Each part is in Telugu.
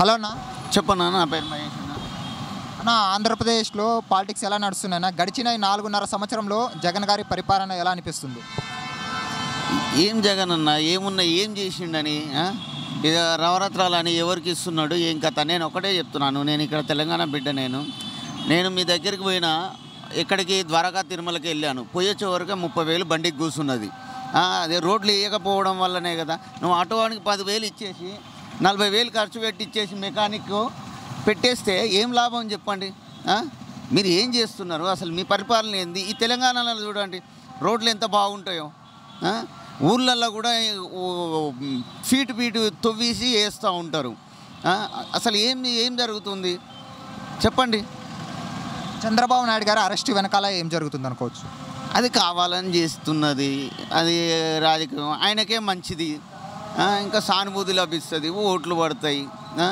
హలో అన్న చెప్పన్నా నా పేరు మహేష్ అన్న. అన్న ఆంధ్రప్రదేశ్లో పాలిటిక్స్ ఎలా నడుస్తున్నాయన్న గడిచిన ఈ నాలుగున్నర సంవత్సరంలో జగన్ గారి పరిపాలన ఎలా అనిపిస్తుంది ఏం జగన్ అన్న ఏమున్నా ఏం చేసిండని ఆ? ఇది నవరత్నాలు అని ఎవరికి ఇస్తున్నాడు ఏం కథ నేను ఒకటే చెప్తున్నాను నేను ఇక్కడ తెలంగాణ బిడ్డ నేను నేను మీ దగ్గరికి పోయినా ఎక్కడికి ద్వారకా తిరుమలకి వెళ్ళాను పోయొచ్చే వరకు ముప్పై వేలు బండికి కూర్చున్నది ఆ, అదే రోడ్లు వేయకపోవడం వల్లనే కదా నువ్వు ఆటో వాడికి పదివేలు ఇచ్చేసి నలభై వేలు ఖర్చు పెట్టి ఇచ్చేసి మెకానిక్ పెట్టేస్తే ఏం లాభం చెప్పండి ఆ? మీరు ఏం చేస్తున్నారు అసలు మీ పరిపాలన ఏంది ఈ తెలంగాణలో చూడండి రోడ్లు ఎంత బాగుంటాయో ఆ? ఊర్లల్లో కూడా ఓ ఫీట్ ఫీట్ తవ్వేసి వేస్తూ ఉంటారు ఆ? అసలు ఏం ఏం జరుగుతుంది చెప్పండి చంద్రబాబు నాయుడు గారి అరెస్ట్ వెనకాల ఏం జరుగుతుంది అనుకోవచ్చు అది కావాలని చేస్తున్నది అది రాజకీయం ఆయనకే మంచిది ఆ, ఇంకా సానుభూతి లభిస్తుంది ఓట్లు పడతాయి ఆ?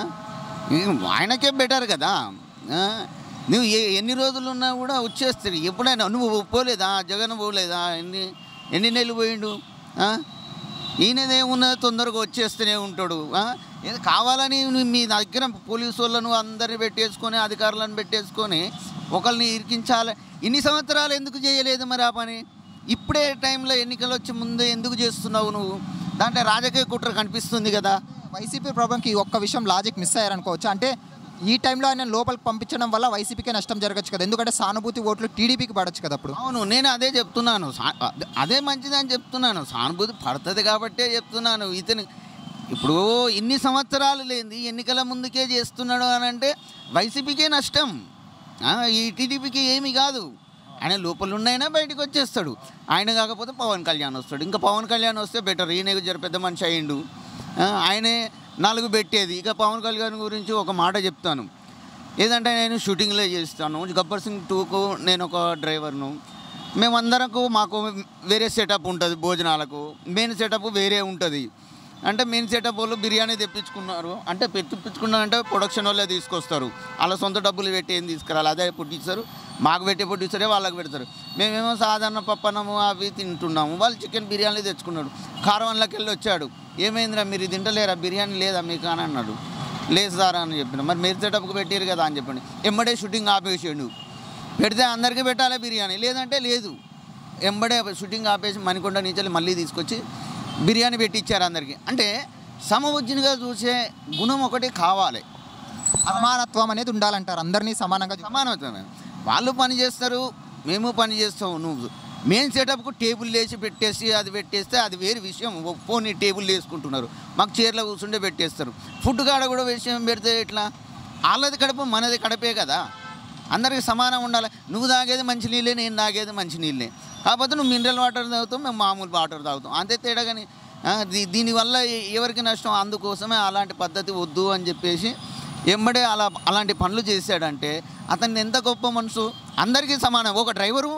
ఇక ఆయనకే బెటర్ కదా ఆ? నువ్వు ఏ ఎన్ని రోజులు ఉన్నా కూడా వచ్చేస్తుంది ఎప్పుడైనా నువ్వు పోలేదా జగన్ పోలేదా ఎన్ని ఎన్ని నెలలు పోయిండు ఆ? ఈయనదేమున్నది తొందరగా వచ్చేస్తూనే ఉంటాడు ఆ? ఏదో కావాలని నువ్వు మీ దగ్గర పోలీసు వాళ్ళను అందరిని పెట్టేసుకొని అధికారులను పెట్టేసుకొని ఒకరిని ఇరికించాలి ఇన్ని సంవత్సరాలు ఎందుకు చేయలేదు మరి ఆ పని ఇప్పుడే టైంలో ఎన్నికలు వచ్చే ముందే ఎందుకు చేస్తున్నావు నువ్వు దాంట్లో రాజకీయ కుట్ర కనిపిస్తుంది కదా వైసీపీ ప్రాబ్లంకి ఈ ఒక్క విషయం లాజిక్ మిస్ అయ్యారనుకోవచ్చు అంటే ఈ టైంలో ఆయన లోపలికి పంపించడం వల్ల వైసీపీకే నష్టం జరగచ్చు కదా ఎందుకంటే సానుభూతి ఓట్లు టీడీపీకి పడచ్చు కదా అప్పుడు అవును నేను అదే చెప్తున్నాను సా- అదే- అదే మంచిదని చెప్తున్నాను సానుభూతి పడుతుంది కాబట్టే చెప్తున్నాను ఇతను ఇప్పుడు ఇన్ని సంవత్సరాలు లేనిది ఎన్నికల ముందుకే చేస్తున్నాడు అని అంటే వైసీపీకే నష్టం ఆ, ఈ టీడీపీకి ఏమీ కాదు ఆయన లోపల ఉన్నైనా బయటకు వచ్చేస్తాడు ఆయన కాకపోతే పవన్ కళ్యాణ్ వస్తాడు ఇంకా పవన్ కళ్యాణ్ వస్తే బెటర్ ఈయన జర పెద్ద మనిషి అయ్యిండు ఆ, ఆయనే నాలుగు పెట్టేది ఇక పవన్ కళ్యాణ్ గురించి ఒక మాట చెప్తాను ఏదంటే నేను షూటింగ్లో చేస్తాను గబ్బర్ సింగ్ టూకు నేను ఒక డ్రైవర్ను మేమందరకు మాకు వేరే సెటప్ ఉంటుంది భోజనాలకు మెయిన్ సెటప్ వేరే ఉంటుంది అంటే మెయిన్ సెటప్ వాళ్ళు బిర్యానీ తెప్పించుకున్నారు అంటే తెప్పించుకున్నారంటే ప్రొడక్షన్ వాళ్ళే తీసుకొస్తారు వాళ్ళ సొంత డబ్బులు పెట్టి ఏం తీసుకురాలి అదే పుట్టిస్తారు మాకు పెట్టే పుట్టిస్తారే వాళ్ళకి పెడతారు మేమేమో సాధారణ పప్పనము అవి తింటున్నాము వాళ్ళు చికెన్ బిర్యానీ తెచ్చుకున్నాడు కారవన్లోకి వెళ్ళి వచ్చాడు ఏమైందిరా మీరు ఇది తింటలేరా బిర్యానీ లేదా మీకు అని అన్నాడు లేదు సార్ అని చెప్పిన మరి మీరు సెటప్కి పెట్టారు కదా అని చెప్పండి ఎమ్మడే షూటింగ్ ఆపేసాడు పెడితే అందరికీ పెట్టాలి బిర్యానీ లేదంటే లేదు ఎంబడే షూటింగ్ ఆపేసి మణికొండ నుంచి మళ్ళీ తీసుకొచ్చి బిర్యానీ పెట్టించారు అందరికీ అంటే సమవుజ్జినిగా చూసే గుణం ఒకటి కావాలి సమానత్వం అనేది ఉండాలంటారు అందరినీ సమానంగా చూ- సమానత్వమే వాళ్ళు పని చేస్తారు మేము పని చేస్తాం నువ్వు మెయిన్ సెటప్కు టేబుల్ వేసి పెట్టేసి అది పెట్టేస్తే అది వేరే విషయం పోనీ టేబుల్ వేసుకుంటున్నారు మాకు చీరలో కూర్చుంటే పెట్టేస్తారు ఫుడ్ కాడ కూడా విషయం పెడితే ఎట్లా వాళ్ళది కడుపు మనది కడపే కదా అందరికి సమానం ఉండాలి నువ్వు తాగేది మంచి నీళ్ళే నేను తాగేది మంచి నీళ్ళే కాకపోతే నువ్వు మినరల్ వాటర్ తాగుతావు మేము మామూలు వాటర్ తాగుతాం అంతే తేడా కానీ ఆ, దీ దీనివల్ల ఎ- ఎవరికి నష్టం అందుకోసమే అలాంటి పద్ధతి వద్దు అని చెప్పేసి ఎంబడే అలా అలాంటి పనులు చేశాడంటే అతన్ని ఎంత గొప్ప మనసు అందరికీ సమానం ఒక డ్రైవరు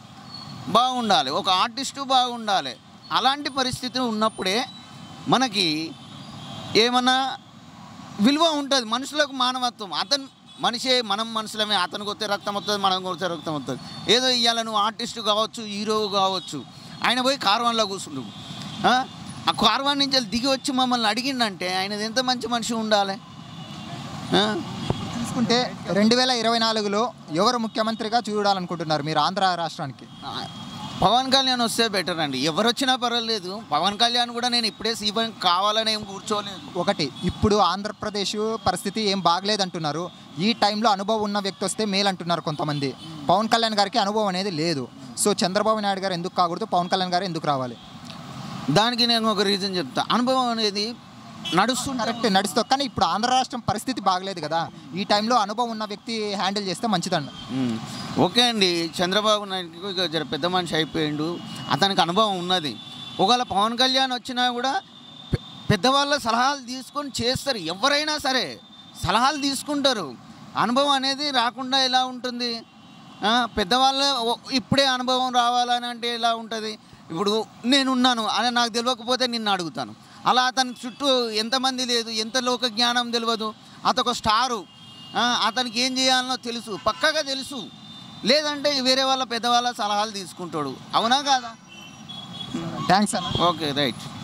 బాగుండాలి ఒక ఆర్టిస్టు బాగుండాలి అలాంటి పరిస్థితి ఉన్నప్పుడే మనకి ఏమన్నా విలువ ఉంటుంది మనుషులకు మానవత్వం అతను మనిషే మనం మనుషులమే అతనికి వస్తే రక్తం వస్తుంది మనం కొడితే రక్తం వస్తుంది ఏదో ఇవాళ నువ్వు ఆర్టిస్ట్ కావచ్చు హీరో కావచ్చు ఆయన పోయి కార్వాన్లో కూర్చుండు ఆ? ఆ కార్వాన్ నుంచి వెళ్ళి దిగి వచ్చి మమ్మల్ని అడిగిండంటే ఆయనది ఎంత మంచి మనిషి ఉండాలి ఆ? చూసుకుంటే రెండు వేల ఇరవై నాలుగులో ఎవరు ముఖ్యమంత్రిగా చూడాలనుకుంటున్నారు మీరు ఆంధ్ర రాష్ట్రానికి ఆ, పవన్ కళ్యాణ్ వస్తే బెటర్ అండి ఎవరు వచ్చినా పర్వాలేదు పవన్ కళ్యాణ్ కూడా నేను ఇప్పుడే సీఎం కావాలని ఏం కూర్చోలేదు ఒకటి ఇప్పుడు ఆంధ్రప్రదేశ్ పరిస్థితి ఏం బాగలేదంటున్నారు ఈ టైంలో అనుభవం ఉన్న వ్యక్తి వస్తే మేలు అంటున్నారు కొంతమంది పవన్ కళ్యాణ్ గారికి అనుభవం అనేది లేదు సో చంద్రబాబు నాయుడు గారు ఎందుకు కాకూడదు పవన్ కళ్యాణ్ గారు ఎందుకు రావాలి దానికి నేను ఒక రీజన్ చెప్తా అనుభవం అనేది నడుస్తుంది కరెక్ట్ నడుస్తూ కానీ ఇప్పుడు ఆంధ్ర రాష్ట్రం పరిస్థితి బాగలేదు కదా ఈ టైంలో అనుభవం ఉన్న వ్యక్తి హ్యాండిల్ చేస్తే మంచిదండి ఉమ్. ఓకే అండి చంద్రబాబు నాయుడుకి ఇక జర పెద్ద మనిషి అయిపోయిండు అతనికి అనుభవం ఉన్నది ఒకవేళ పవన్ కళ్యాణ్ వచ్చినా కూడా పె- పెద్దవాళ్ళ సలహాలు తీసుకొని చేస్తారు ఎవరైనా సరే సలహాలు తీసుకుంటారు అనుభవం అనేది రాకుండా ఎలా ఉంటుంది ఆ, పెద్దవాళ్ళ ఓ- ఇప్పుడే అనుభవం రావాలని అంటే ఎలా ఉంటుంది ఇప్పుడు నేనున్నాను అని నాకు తెలియకపోతే నిన్ను అడుగుతాను అలా అతని చుట్టూ ఎంతమంది లేదు ఎంత లోక జ్ఞానం తెలియదు అతొక స్టారు ఆ, అతనికి ఏం చేయాలనో తెలుసు పక్కగా తెలుసు లేదంటే వేరే వాళ్ళ పెద్దవాళ్ళ సలహాలు తీసుకుంటాడు అవునా కాదా థ్యాంక్స్ అన్న ఓకే రైట్